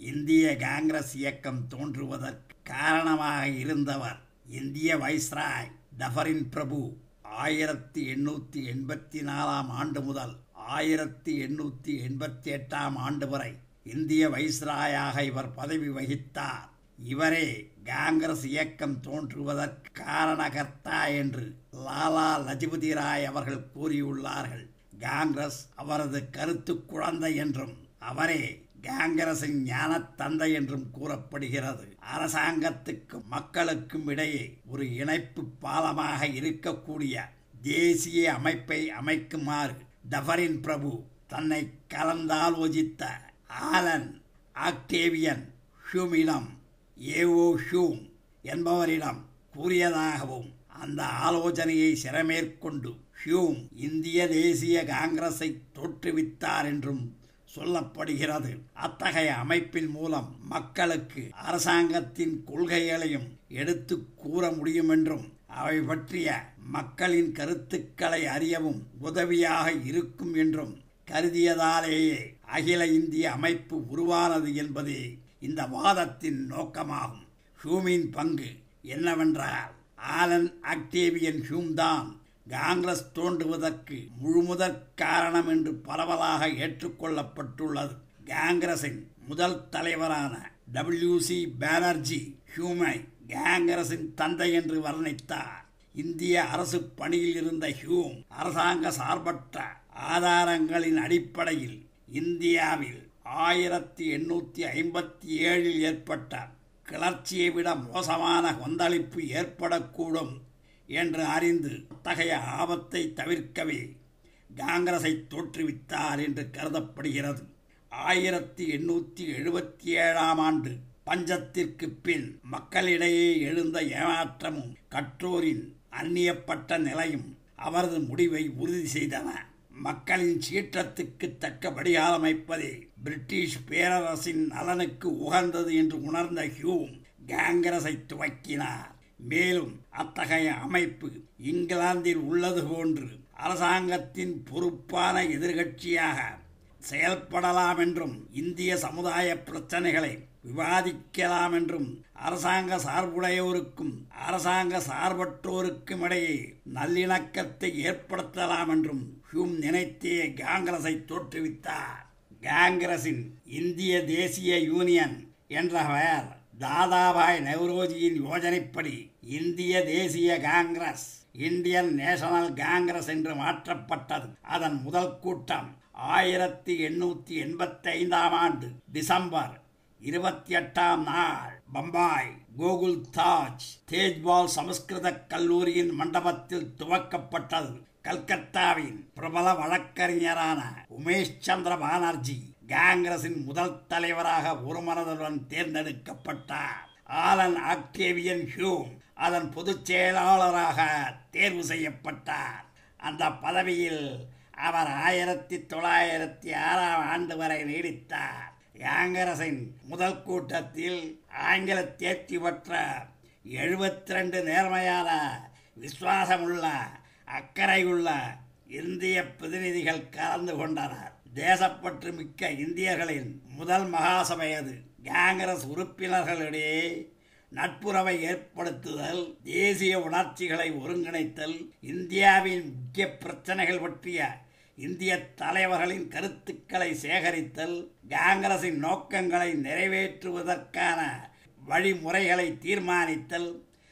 இந்திய காங்கிரஸ் இயக்கம் தோன்றுவதற்கு காரணமாக இருந்தவர் இந்திய வைஸ்ராய் டஃபரின் பிரபு ஆயிரத்தி எண்ணூற்றி எண்பத்தி நாலாம் ஆண்டு முதல் ஆயிரத்தி எண்ணூற்றி எண்பத்தி எட்டாம் ஆண்டு வரை இந்திய வைஸ்ராயாக இவர் பதவி வகித்தார் இவரே காங்கிரஸ் இயக்கம் தோன்றுவதற்கு காரணகர்த்தா என்று லாலா லஜபதி ராய் அவர்கள் கூறியுள்ளார்கள் காங்கிரஸ் அவரது கருத்து குழந்தை என்றும் அவரே காங்கிரசின் ஞான தந்தை என்றும் கூறப்படுகிறது அரசாங்கத்துக்கும் மக்களுக்கும் இடையே ஒரு இணைப்பு பாலமாக இருக்கக்கூடிய தேசிய அமைப்பை அமைக்குமாறு டஃபரின் பிரபு தன்னை கலந்தாலோசித்த ஆலன் ஆக்டேவியன் ஹியூமிடம் ஏஓ ஹியூம் என்பவரிடம் கூறியதாகவும் அந்த ஆலோசனையை சிறமேற்கொண்டு ஹியூம் இந்திய தேசிய காங்கிரஸை தோற்றுவித்தார் என்றும் சொல்லப்படுகிறது அத்தகைய அமைப்பின் மூலம் மக்களுக்கு அரசாங்கத்தின் கொள்கைகளையும் எடுத்து கூற முடியும் என்றும் அவை பற்றிய மக்களின் கருத்துக்களை அறியவும் உதவியாக இருக்கும் என்றும் கருதியதாலேயே அகில இந்திய அமைப்பு உருவானது என்பதே இந்த வாதத்தின் நோக்கமாகும் ஹியூமின் பங்கு என்னவென்றால் ஆலன் ஆக்டேவியன் ஹியூம் தான் காங்கிரஸ் தோன்றுவதற்கு முழுமுதற் காரணம் என்று பரவலாக ஏற்றுக்கொள்ளப்பட்டுள்ளது காங்கிரசின் முதல் தலைவரான டபிள்யூ சி பானர்ஜி ஹியூமை காங்கிரசின் தந்தை என்று வர்ணித்தார் இந்திய அரசு பணியில் இருந்த ஹியூம் அரசாங்க சார்பற்ற ஆதாரங்களின் அடிப்படையில் இந்தியாவில் ஆயிரத்தி எண்ணூற்றி ஐம்பத்தி ஏழில் ஏற்பட்ட கிளர்ச்சியை விட மோசமான கொந்தளிப்பு ஏற்படக்கூடும் என்று அறிந்து அத்தகைய ஆபத்தை தவிர்க்கவே காங்கிரஸை தோற்றுவித்தார் என்று கருதப்படுகிறது ஆயிரத்தி எண்ணூற்றி எழுபத்தி ஏழாம் ஆண்டு பஞ்சத்திற்கு பின் மக்களிடையே எழுந்த ஏமாற்றமும் கற்றோரின் அந்நியப்பட்ட நிலையும் அவரது முடிவை உறுதி செய்தன மக்களின் சீற்றத்துக்கு தக்க வடிகாலமைப்பதே பிரிட்டிஷ் பேரரசின் நலனுக்கு உகந்தது என்று உணர்ந்த ஹியூம் காங்கிரஸை துவக்கினார் மேலும் அத்தகைய அமைப்பு இங்கிலாந்தில் உள்ளது போன்று அரசாங்கத்தின் பொறுப்பான எதிர்கட்சியாக செயல்படலாம் என்றும் இந்திய சமுதாய பிரச்சனைகளை விவாதிக்கலாம் என்றும் அரசாங்க சார்புடையோருக்கும் அரசாங்க சார்பற்றோருக்கும் இடையே நல்லிணக்கத்தை ஏற்படுத்தலாம் என்றும் ஹியூம் நினைத்தே காங்கிரஸை தோற்றுவித்தார் காங்கிரசின் இந்திய தேசிய யூனியன் என்ற பெயர் தாதாபாய் நெவ்ரோஜியின் யோஜனைப்படி இந்திய தேசிய காங்கிரஸ் இந்தியன் நேஷனல் காங்கிரஸ் என்று மாற்றப்பட்டது அதன் முதல் கூட்டம் ஆயிரத்தி எண்ணூற்றி எண்பத்தி ஐந்தாம் ஆண்டு டிசம்பர் இருபத்தி எட்டாம் நாள் பம்பாய் கோகுல் தாஜ் தேஜ்பால் சமஸ்கிருத கல்லூரியின் மண்டபத்தில் துவக்கப்பட்டது கல்கத்தாவின் பிரபல வழக்கறிஞரான உமேஷ் சந்திர பானர்ஜி காங்கிரசின் முதல் தலைவராக ஒருமனதுடன் தேர்ந்தெடுக்கப்பட்டார் ஆலன் ஆக்டேவியன் ஹியூம் அதன் பொதுச் செயலாளராக தேர்வு செய்யப்பட்டார் அந்த பதவியில் அவர் ஆயிரத்தி தொள்ளாயிரத்தி ஆறாம் ஆண்டு வரை நீடித்தார் காங்கிரசின் முதல் கூட்டத்தில் ஆங்கில தேர்ச்சி பெற்ற எழுபத்தி ரெண்டு நேர்மையான விசுவாசமுள்ள அக்கறையுள்ள இந்திய பிரதிநிதிகள் கலந்து கொண்டனர் தேசப்பற்று மிக்க இந்தியர்களின் முதல் மகாசபை அது காங்கிரஸ் உறுப்பினர்களிடையே நட்புறவை ஏற்படுத்துதல் தேசிய உணர்ச்சிகளை ஒருங்கிணைத்தல் இந்தியாவின் முக்கிய பிரச்சனைகள் பற்றிய இந்திய தலைவர்களின் கருத்துக்களை சேகரித்தல் காங்கிரசின் நோக்கங்களை நிறைவேற்றுவதற்கான வழிமுறைகளை தீர்மானித்தல்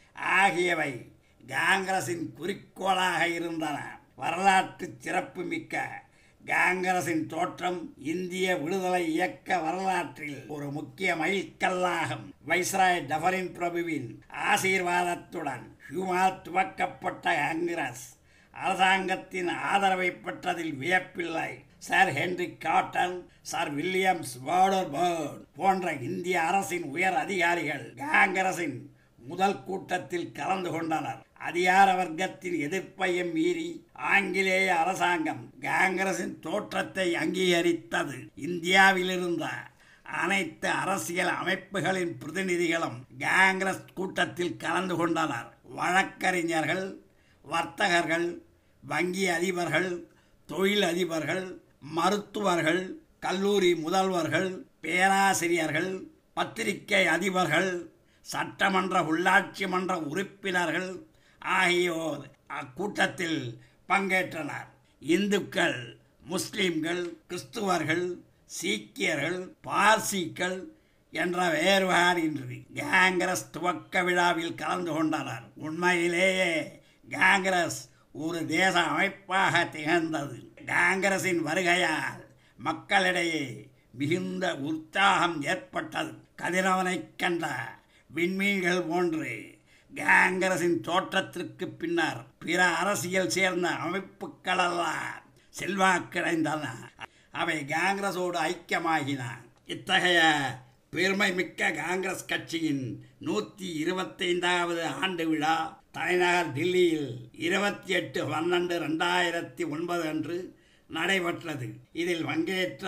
ஆகியவை காங்கிரசின் குறிக்கோளாக இருந்தன வரலாற்று சிறப்புமிக்க காங்கிரசின் தோற்றம் இந்திய விடுதலை இயக்க வரலாற்றில் ஒரு முக்கிய மைல்கல்லாகும் வைஸ்ராய் டபரின் பிரபுவின் ஆசீர்வாதத்துடன் ஹியூமால் துவக்கப்பட்ட காங்கிரஸ் அரசாங்கத்தின் ஆதரவை பெற்றதில் வியப்பில்லை sir Henry Cotton sir Williams Wedderburn போன்ற இந்திய அரசின் உயர் அதிகாரிகள் காங்கிரசின் முதல் கூட்டத்தில் கலந்து கொண்டனர் அதிகார வர்க்கத்தின் எதிர்ப்பையும் மீறி ஆங்கிலேய அரசாங்கம் காங்கிரசின் தோற்றத்தை அங்கீகரித்தது இந்தியாவில் இருந்த அனைத்து அரசியல் அமைப்புகளின் பிரதிநிதிகளும் காங்கிரஸ் கூட்டத்தில் கலந்து கொண்டனர் வழக்கறிஞர்கள் வர்த்தகர்கள் வங்கி அதிபர்கள் தொழில் அதிபர்கள் மருத்துவர்கள் கல்லூரி முதல்வர்கள் பேராசிரியர்கள் பத்திரிகை அதிபர்கள் சட்டமன்ற உள்ளாட்சி மன்ற உறுப்பினர்கள் ஆகியோர் அக்கூட்டத்தில் பங்கேற்றனர் இந்துக்கள் முஸ்லிம்கள் கிறிஸ்துவர்கள் சீக்கியர்கள் பார்சிகள் என்ற வேறுபாடின்றி காங்கிரஸ் துவக்க விழாவில் கலந்து கொண்டனர் உண்மையிலேயே காங்கிரஸ் ஒரு தேச அமைப்பாக திகழ்ந்தது காங்கிரசின் வருகையால் மக்களிடையே மிகுந்த உற்சாகம் ஏற்பட்டது கதிரவனை கண்ட விண்மீன்கள் போன்று காங்கிரசின் தோற்றத்திற்கு பின்னர் பிற அரசியல் சேர்ந்த அமைப்புகளெல்லாம் செல்வாக்கிடைந்தன அவை காங்கிரசோடு ஐக்கியமாகின இத்தகைய பெருமை மிக்க காங்கிரஸ் கட்சியின் நூற்றி இருபத்தைந்தாவது ஆண்டு விழா தலைநகர் டில்லியில் இருபத்தி எட்டு பன்னெண்டு ரெண்டாயிரத்தி ஒன்பது அன்று நடைபெற்றது இதில் பங்கேற்ற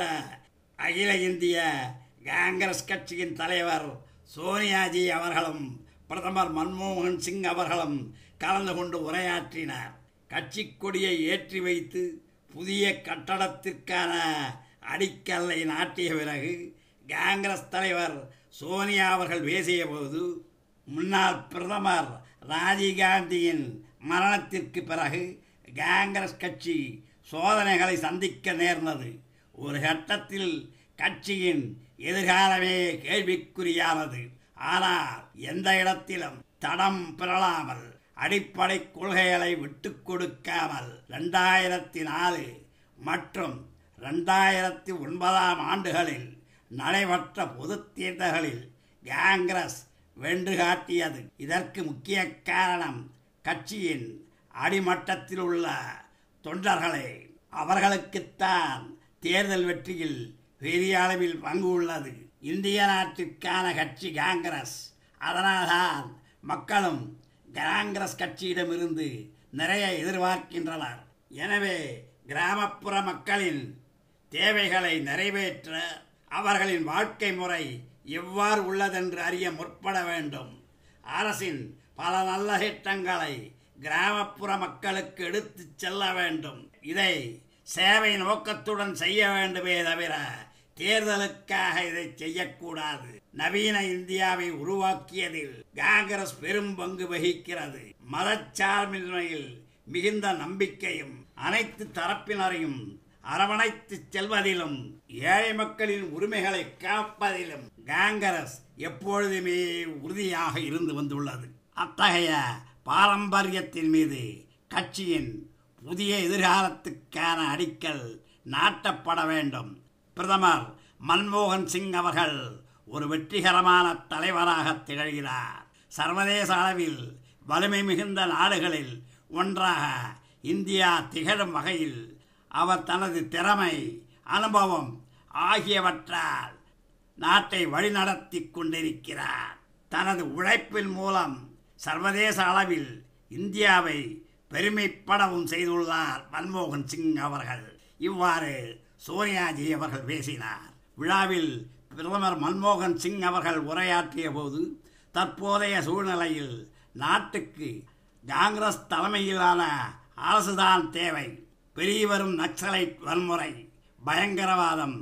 அகில இந்திய காங்கிரஸ் கட்சியின் தலைவர் சோனியாஜி அவர்களும் பிரதமர் மன்மோகன் சிங் அவர்களும் கலந்து கொண்டு உரையாற்றினார் கட்சி கொடியை ஏற்றி வைத்து புதிய கட்டடத்திற்கான அடிக்கல்லை நாட்டிய பிறகு காங்கிரஸ் தலைவர் சோனியா அவர்கள் பேசிய போது முன்னாள் பிரதமர் ராஜீவ்காந்தியின் மரணத்திற்கு பிறகு காங்கிரஸ் கட்சி சோதனைகளை சந்திக்க நேர்ந்தது ஒரு கட்டத்தில் கட்சியின் எதிர்காலமே கேள்விக்குறியானது ஆனால் எந்த இடத்திலும் தடம் பிறழாமல் அடிப்படை கொள்கைகளை விட்டுக் கொடுக்காமல் ரெண்டாயிரத்தி நாலு மற்றும் ரெண்டாயிரத்தி ஒன்பதாம் ஆண்டுகளில் நடைபெற்ற பொதுத் தேர்தல்களில் காங்கிரஸ் வென்று காட்டியது இதற்கு முக்கிய காரணம் கட்சியின் அடிமட்டத்தில் உள்ள தொண்டர்களே அவர்களுக்குத்தான் தேர்தல் வெற்றியில் பெரிய அளவில் பங்கு உள்ளது இந்திய நாட்டிற்கான கட்சி காங்கிரஸ் அதனால்தான் மக்களும் காங்கிரஸ் கட்சியிடமிருந்து நிறைய எதிர்பார்க்கின்றனர் எனவே கிராமப்புற மக்களின் தேவைகளை நிறைவேற்ற அவர்களின் வாழ்க்கை முறை எவ்வாறு உள்ளதென்று அறிய முற்பட வேண்டும் அரசின் பல நல்ல திட்டங்களை கிராமப்புற மக்களுக்கு எடுத்துச் செல்ல வேண்டும் இதை சேவை நோக்கத்துடன் செய்ய வேண்டுமே தவிர தேர்தலுக்காக இதை செய்யக்கூடாது நவீன இந்தியாவை உருவாக்கியதில் காங்கிரஸ் பெரும் பங்கு வகிக்கிறது மதச்சார்பின்மையில் மிகுந்த நம்பிக்கையும் அனைத்து தரப்பினரையும் அரவணைத்து செல்வதிலும் ஏழை மக்களின் உரிமைகளை காப்பதிலும் காங்கிரஸ் எப்பொழுதுமே உறுதியாக இருந்து வந்துள்ளது அத்தகைய பாரம்பரியத்தின் மீது கட்சியின் புதிய எதிர்காலத்துக்கான அடிக்கல் நாட்டப்பட வேண்டும் பிரதமர் மன்மோகன் சிங் அவர்கள் ஒரு வெற்றிகரமான தலைவராக திகழ்கிறார் சர்வதேச அளவில் வலிமை மிகுந்த நாடுகளில் ஒன்றாக இந்தியா திகழும் வகையில் அவர் தனது திறமை அனுபவம் ஆகியவற்றால் நாட்டை வழிநடத்தி கொண்டிருக்கிறார் தனது உழைப்பின் மூலம் சர்வதேச அளவில் இந்தியாவை பெருமைப்படவும் செய்துள்ளார் மன்மோகன் சிங் அவர்கள் இவ்வாறு சோனியாஜி அவர்கள் பேசினார் விழாவில் பிரதமர் மன்மோகன் சிங் அவர்கள் உரையாற்றிய போது தற்போதைய சூழ்நிலையில் நாட்டுக்கு காங்கிரஸ் தலைமையிலான அரசுதான் தேவை பெரியவரும் நக்சலைட் வன்முறை பயங்கரவாதம்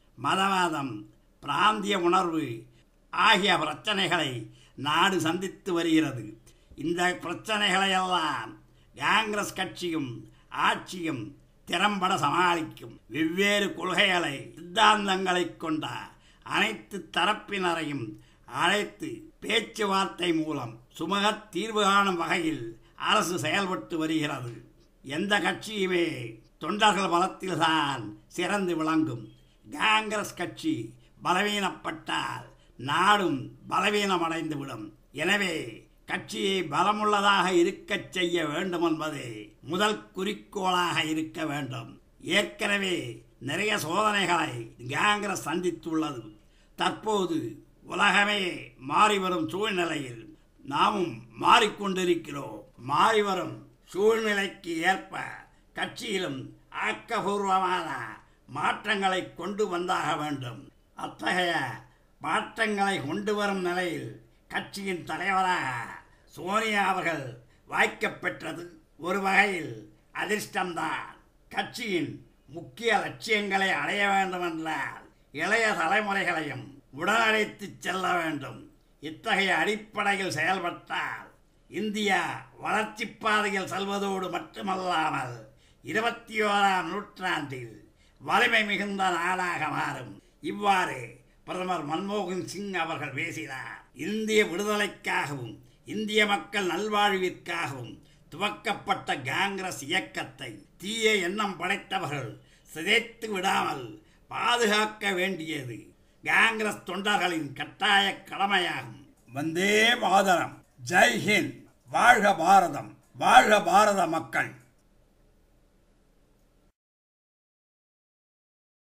மதவாதம் பிராந்திய உணர்வு ஆகிய பிரச்சனைகளை நாடு சந்தித்து வருகிறது இந்த பிரச்சனைகளையெல்லாம் காங்கிரஸ் கட்சியும் ஆட்சியும் திறம்பட சமாளிக்கும் வெவ்வேறு கொள்கைகளை சித்தாந்தங்களை கொண்ட அனைத்து தரப்பினரையும் அழைத்து பேச்சுவார்த்தை மூலம் சுமூக தீர்வு காணும் வகையில் அரசு செயல்பட்டு வருகிறது எந்த கட்சியுமே தொண்டர்கள் பலத்தில்தான் சிறந்து விளங்கும் காங்கிரஸ் கட்சி பலவீனப்பட்டால் நாடும் பலவீனமடைந்துவிடும் எனவே கட்சியை பலமுள்ளதாக இருக்கச் செய்ய வேண்டும் என்பதே முதல் குறிக்கோளாக இருக்க வேண்டும் ஏற்கனவே நிறைய சோதனைகளை காங்கிரஸ் சந்தித்துள்ளது தற்போது உலகமே மாறி வரும் சூழ்நிலையில் நாமும் மாறிக்கொண்டிருக்கிறோம் மாறி வரும் சூழ்நிலைக்கு ஏற்ப கட்சியிலும் ஆக்கபூர்வமான மாற்றங்களை கொண்டு வந்தாக வேண்டும் அத்தகைய மாற்றங்களை கொண்டு வரும் நிலையில் கட்சியின் தலைவராக சோனியா அவர்கள் வாய்க்கப்பெற்றது ஒரு வகையில் அதிர்ஷ்டம்தான் கட்சியின் முக்கிய லட்சியங்களை அடைய வேண்டும் என்றால் இளைய தலைமுறைகளையும் உடனழைத்துச் செல்ல வேண்டும் இத்தகைய அடிப்படையில் செயல்பட்டால் இந்தியா வளர்ச்சி பாதையில் செல்வதோடு மட்டுமல்லாமல் இருபத்தி ஓராம் நூற்றாண்டில் வலிமை மிகுந்த நாடாக மாறும் இவ்வாறு பிரதமர் மன்மோகன் சிங் அவர்கள் பேசினார் இந்திய விடுதலைக்காகவும் இந்திய மக்கள் நல்வாழ்விற்காகவும் துவக்கப்பட்ட காங்கிரஸ் இயக்கத்தை தீய எண்ணம் படைத்தவர்கள் சிதைத்து விடாமல் பாதுகாக்க வேண்டியது காங்கிரஸ் தொண்டர்களின் கட்டாய கடமையாகும் வந்தே மாதரம் ஜெய் ஹிந்த் வாழ்க பாரதம் வாழ்க பாரத மக்கள்